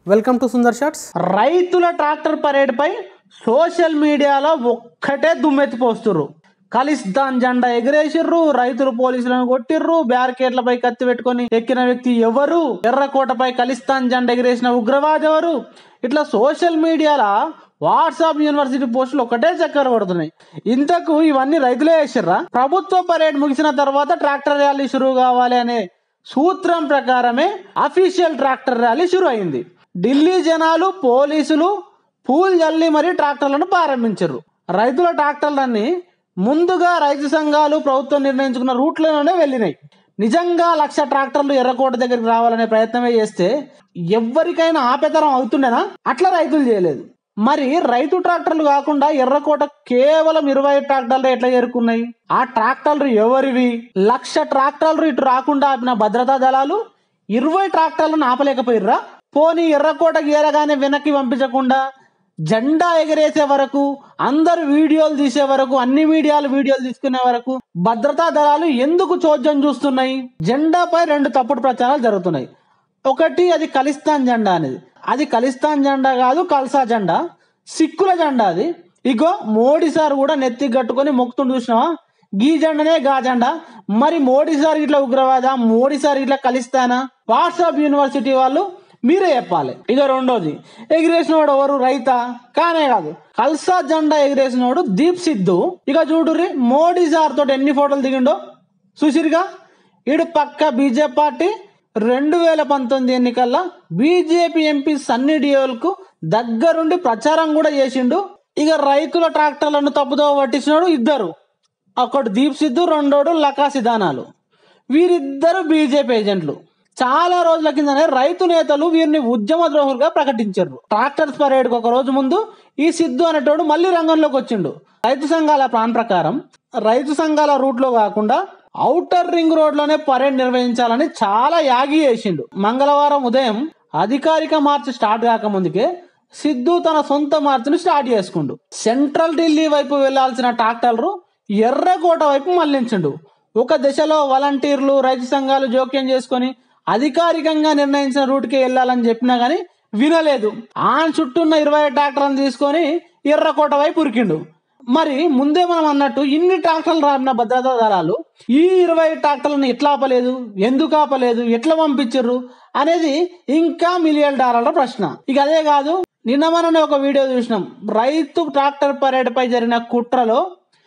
welcome to Sundar shots రైతుల tractor parade పై social మీడియాలో ఒక్కటే దుమ్మెత్తిపోస్తుర్రు ఖలిస్తాన్ జెండా ఎగిరేసిర్రు రైతులు పోలీసులను కొట్టిర్రు బ్యారికేడ్లపై కత్తి పెట్టుకొని ఎక్కిన వ్యక్తి ఎవరు ఎర్రకోటపై ఖలిస్తాన్ జెండా ఎగిరేసిన ఉగ్రవాది ఎవరు ఇట్లా సోషల్ మీడియాలో వాట్సాప్ యూనివర్సిటీ పోస్టులు ఒకటే చక్కర పడుతున్నాయి ఇంతకు ఇవన్నీ రైతులే వేసిర్రా ప్రభుత్వ పరేడ్ ముగిసిన తర్వాత ట్రాక్టర్ ర్యాలీ షురూ కావాలి అనే సూత్రం ప్రకారమే అఫీషియల్ ట్రాక్టర్ ర్యాలీ షురు అయింది ఢిల్లీ జనాలు పోలీసులు పూలు జల్లి మరీ ట్రాక్టర్లను ప్రారంభించారు రైతుల ట్రాక్టర్లన్నీ ముందుగా రైతు సంఘాలు ప్రభుత్వం నిర్ణయించుకున్న రూట్లలోనే వెళ్ళినాయి నిజంగా లక్ష ట్రాక్టర్లు ఎర్రకోట దగ్గరికి రావాలనే ప్రయత్నమే చేస్తే ఎవరికైనా ఆపేతరం అవుతుండేనా అట్లా రైతులు చేయలేదు మరి రైతు ట్రాక్టర్లు కాకుండా ఎర్రకోట కేవలం ఇరవై ట్రాక్టర్లు ఎట్లా చేరుకున్నాయి ఆ ట్రాక్టర్లు ఎవరివి లక్ష ట్రాక్టర్లు ఇటు రాకుండా ఆపిన భద్రతా దళాలు ఇరవై ట్రాక్టర్లను ఆపలేకపోయిర్రా పోనీ ఎర్రకోట గీరగానే వెనక్కి పంపించకుండా జెండా ఎగరేసే వరకు అందరు వీడియోలు తీసే వరకు అన్ని మీడియాలు వీడియోలు తీసుకునే వరకు భద్రతా దళాలు ఎందుకు చోద్యం చూస్తున్నాయి జెండాపై రెండు తప్పుడు ప్రచారాలు జరుగుతున్నాయి ఒకటి అది ఖలిస్తాన్ జెండా అనేది అది ఖలిస్తాన్ జెండా కాదు కల్సా జెండా సిక్కుల జెండా అది ఇగో మోడీ సార్ కూడా నెత్తి కట్టుకొని మొక్కుతుండు చూసినావా గీ జెండనే గా జెండా మరి మోడీ సార్ ఇట్లా ఉగ్రవాద మోడీ సార్ ఇట్లా కలిస్తానా వాట్సాప్ యూనివర్సిటీ వాళ్ళు మీరే చెప్పాలి ఇక రెండోది ఎగిరేసినవాడు ఎవరు రైతా కానే కాదు కల్సా జెండా ఎగిరేసినవాడు దీప్ సిద్ధు ఇక చూడుర్రి మోడీ సార్ తోటి ఎన్ని ఫోటోలు దిగిండో చూసిరుగా ఈడు పక్క బీజేపీ పార్టీ రెండు వేల పంతొమ్మిది ఎన్నికల్లో బీజేపీ ఎంపీ సన్నీ డియోల్కు దగ్గరుండి ప్రచారం కూడా చేసిండు ఇక రైతుల ట్రాక్టర్లను తప్పుదోవ పట్టించినాడు ఇద్దరు ఒకడు దీప్ సిద్ధు రెండోడు లకా సిధానాలు వీరిద్దరు బీజేపీ ఏజెంట్లు చాలా రోజుల కిందనే రైతు నేతలు వీరిని ఉద్యమ ద్రోహులుగా ప్రకటించారు ట్రాక్టర్స్ పరేడ్ ఒక రోజు ముందు ఈ సిద్ధు అనేటోడు మళ్ళీ రంగంలోకి వచ్చిండు రైతు సంఘాల ప్లాన్ ప్రకారం రైతు సంఘాల రూట్ లో కాకుండా ఔటర్ రింగ్ రోడ్ లోనే పరేడ్ నిర్వహించాలని చాలా యాగి చేసిండు మంగళవారం ఉదయం అధికారిక మార్చ్ స్టార్ట్ కాకముందుకే సిద్ధు తన సొంత మార్చిని స్టార్ట్ చేసుకుండు సెంట్రల్ ఢిల్లీ వైపు వెళ్లాల్సిన ట్రాక్టర్లు ఎర్రకోట వైపు మళ్లించిండు ఒక దశలో వాలంటీర్లు రైతు సంఘాలు జోక్యం చేసుకొని అధికారికంగా నిర్ణయించిన రూట్కి వెళ్ళాలని చెప్పినా గానీ వినలేదు ఆ చుట్టూన్న ఇరవై ట్రాక్టర్లను తీసుకొని ఎర్రకోట వైపు ఉరికిండు మరి ముందే మనం అన్నట్టు ఇన్ని ట్రాక్టర్లు రాపిన భద్రతా దళాలు ఈ ఇరవై ట్రాక్టర్లను ఎట్లా ఆపలేదు ఎందుకు ఆపలేదు ఎట్లా పంపించరు అనేది ఇంకా మిలియన్ డాలర్ల ప్రశ్న ఇక అదే కాదు నిన్న మననే ఒక వీడియో చూసినాం రైతు ట్రాక్టర్ పరేడ్ పై జరిగిన కుట్రలో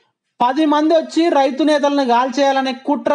పది మంది వచ్చి రైతు నేతలను గాల్చేయాలనే కుట్ర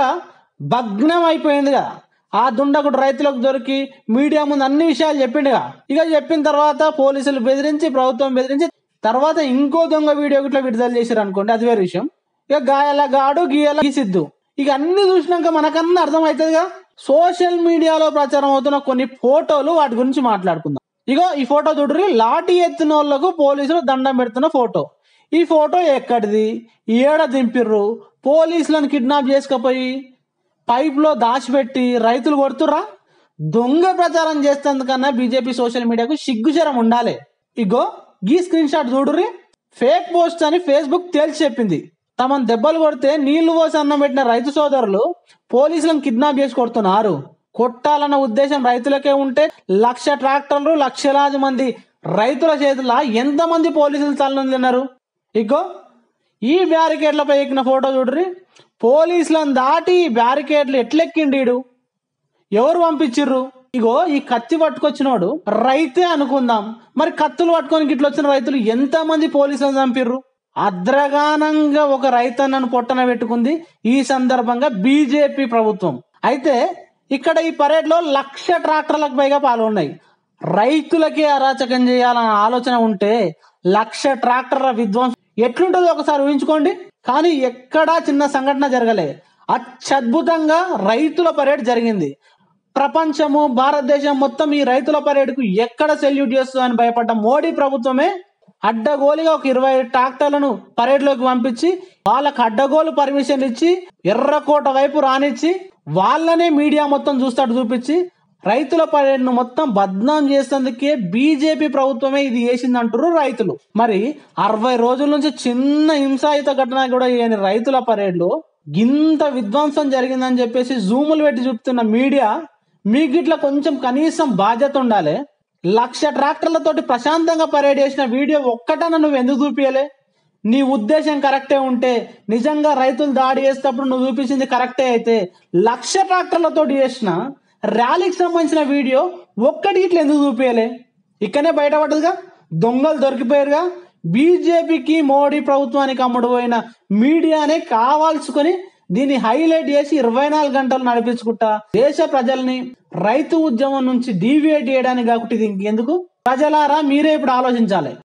భగ్నం అయిపోయింది కదా ఆ దుండగుడు రైతులకు దొరికి మీడియా ముందు అన్ని విషయాలు చెప్పిండుగా ఇక చెప్పిన తర్వాత పోలీసులు బెదిరించి ప్రభుత్వం బెదిరించి తర్వాత ఇంకో దొంగ వీడియో ఇట్లా విడుదల చేశారు అనుకోండి అది వేరే విషయం ఇక గాయాల గాడు గీయాల గీసిద్దు ఇక అన్ని చూసినాక మనకన్నా అర్థమవుతుందిగా సోషల్ మీడియాలో ప్రచారం అవుతున్న కొన్ని ఫోటోలు వాటి గురించి మాట్లాడుకుందాం ఇగో ఈ ఫోటో చూడరి లాఠీ ఎత్తిన వాళ్ళకు పోలీసులు దండం పెడుతున్న ఫోటో ఈ ఫోటో ఎక్కడిది ఏడ దింపిర్రు పోలీసులను కిడ్నాప్ చేసుకపోయి పైప్లో దాచిపెట్టి రైతులు కొడుతుర్రా దొంగ ప్రచారం చేస్తేందుకన్నా బీజేపీ సోషల్ మీడియాకు సిగ్గుచరం ఉండాలి ఇగో గీ స్క్రీన్ షాట్ చూడుర్రి ఫేక్ పోస్ట్ అని ఫేస్బుక్ తేల్చి చెప్పింది తమను దెబ్బలు కొడితే నీళ్లు పోసి అన్నం పెట్టిన రైతు సోదరులు పోలీసులను కిడ్నాప్ చేసి కొడుతున్నారు కొట్టాలన్న ఉద్దేశం రైతులకే ఉంటే లక్ష ట్రాక్టర్లు లక్షలాది మంది రైతుల చేతుల ఎంతమంది పోలీసులు తలనున్నారు ఇగో ఈ బ్యారికేడ్లపై ఎక్కిన ఫోటో చూడ్రి పోలీసులను దాటి ఈ బ్యారికేడ్లు ఎట్లెక్కిండీడు ఎవరు పంపించిర్రు ఇగో ఈ కత్తి పట్టుకొచ్చినోడు రైతే అనుకుందాం మరి కత్తులు పట్టుకొని గిట్ల వచ్చిన రైతులు ఎంత మంది పోలీసులను చంపిర్రు అద్రగానంగా ఒక రైతన్నను పొట్టన పెట్టుకుంది ఈ సందర్భంగా బీజేపీ ప్రభుత్వం అయితే ఇక్కడ ఈ పరేడ్ లో లక్ష ట్రాక్టర్లకు పైగా పాల్గొన్నాయి రైతులకే అరాచకం చేయాలన్న ఆలోచన ఉంటే లక్ష ట్రాక్టర్ల విధ్వంసం ఎట్లుంటుందో ఒకసారి ఊహించుకోండి కానీ ఎక్కడా చిన్న సంఘటన జరగలే అత్యద్భుతంగా రైతుల పరేడ్ జరిగింది ప్రపంచము భారతదేశం మొత్తం ఈ రైతుల పరేడ్కు ఎక్కడ సెల్యూట్ చేస్తుందని భయపడ్డ మోడీ ప్రభుత్వమే అడ్డగోలుగా ఒక ఇరవై ట్రాక్టర్లను పరేడ్లోకి పంపించి వాళ్ళకు అడ్డగోలు పర్మిషన్ ఇచ్చి ఎర్రకోట వైపు రానిచ్చి వాళ్ళనే మీడియా మొత్తం చూస్తాడు చూపించి రైతుల పరేడ్ను మొత్తం బద్నాం చేసేందుకే బీజేపీ ప్రభుత్వమే ఇది చేసింది అంటారు రైతులు మరి అరవై రోజుల నుంచి చిన్న హింసాయుత ఘటన కూడా చేయని రైతుల పరేడ్లో గింత విధ్వంసం జరిగిందని చెప్పేసి జూములు పెట్టి చూపుతున్న మీడియా మీకు ఇట్లా కొంచెం కనీసం బాధ్యత ఉండాలి లక్ష ట్రాక్టర్లతోటి ప్రశాంతంగా పరేడ్ చేసిన వీడియో ఒక్కటన్నా నువ్వు ఎందుకు చూపించలే నీ ఉద్దేశం కరెక్టే ఉంటే నిజంగా రైతులు దాడి చేసేటప్పుడు నువ్వు చూపించింది కరెక్టే అయితే లక్ష ట్రాక్టర్లతో చేసిన ర్యాలీకి సంబంధించిన వీడియో ఒక్కటి ఇట్లా ఎందుకు చూపించలే ఇక్కడనే బయటపడ్డదిగా దొంగలు దొరికిపోయారుగా బీజేపీకి మోడీ ప్రభుత్వానికి అమ్ముడు పోయిన మీడియానే కావాల్సుకొని దీన్ని హైలైట్ చేసి ఇరవై నాలుగు గంటలు నడిపించుకుంటా దేశ ప్రజల్ని రైతు ఉద్యమం నుంచి డీవియేట్ చేయడానికి కాకుండా ఇది ఇంకెందుకు ప్రజలారా మీరే ఇప్పుడు ఆలోచించాలి